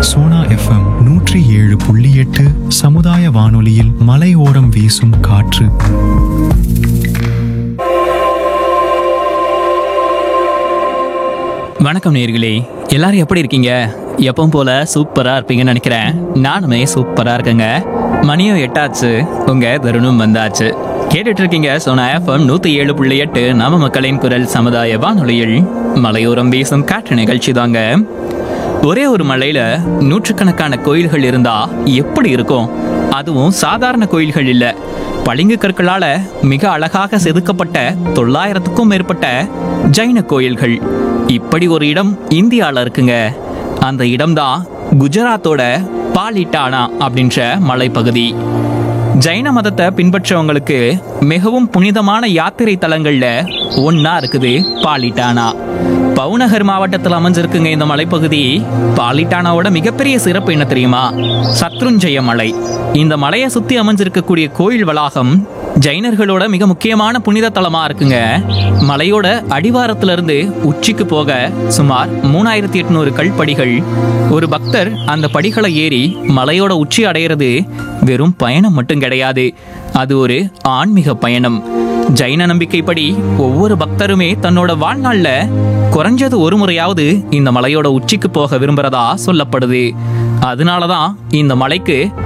Sona FM நூற்றி ஏழு புள்ளி எட்டு சமுதாய வானொலியில் மலையோரம் வீசும் காற்று வணக்கம் நேர்களே எல்லாரும் எப்படி இருக்கீங்க எப்பவும் போல சூப்பரா இருப்பீங்கன்னு நினைக்கிறேன் நானுமே சூப்பரா இருக்கேங்க மணியும் எட்டாச்சு உங்க தருணம் வந்தாச்சு கேட்டுட்டு இருக்கீங்க சோனா எஃப்எம் நூத்தி ஏழு புள்ளி எட்டு நம்ம மக்களின் குரல் சமுதாய வானொலியில் மலையோரம் வீசும் காற்று நிகழ்ச்சி தாங்க ஒரே ஒரு மலையில நூற்றுக்கணக்கான கோயில்கள் இருந்தா எப்படி இருக்கும் அதுவும் சாதாரண கோயில்கள் இல்ல பளிங்கு கற்களால மிக அழகாக செதுக்கப்பட்ட தொள்ளாயிரத்துக்கும் மேற்பட்ட ஜைன கோயில்கள் இப்படி ஒரு இடம் இந்தியால இருக்குங்க அந்த இடம்தான் குஜராத்தோட பாலிட்டானா அப்படின்ற மலைப்பகுதி ஜைன மதத்தை பின்பற்றவங்களுக்கு மிகவும் புனிதமான யாத்திரை தலங்கள்ல ஒண்ணா இருக்குது பாலிட்டானா பவுநகர் மாவட்டத்தில் அமைஞ்சிருக்குங்க இந்த மலைப்பகுதி பாலிட்டானாவோட மிகப்பெரிய சிறப்பு என்ன தெரியுமா சத்ருஞ்சய மலை இந்த மலையை சுத்தி அமைஞ்சிருக்கக்கூடிய கோயில் வளாகம் ஜைனர்களோட மிக முக்கியமான புனித தலமா இருக்குங்க மலையோட அடிவாரத்துல இருந்து உச்சிக்கு போக சுமார் மூணாயிரத்தி எட்நூறு கல்படிகள் ஒரு பக்தர் அந்த படிகளை ஏறி மலையோட உச்சி அடையிறது வெறும் பயணம் மட்டும் கிடையாது அது ஒரு ஆன்மீக பயணம் ஜைன நம்பிக்கைப்படி ஒவ்வொரு பக்தருமே தன்னோட வாழ்நாள்ல குறைஞ்சது ஒரு முறையாவது இந்த மலையோட உச்சிக்கு போக விரும்புறதா சொல்லப்படுது அதனாலதான் இந்த மலைக்கு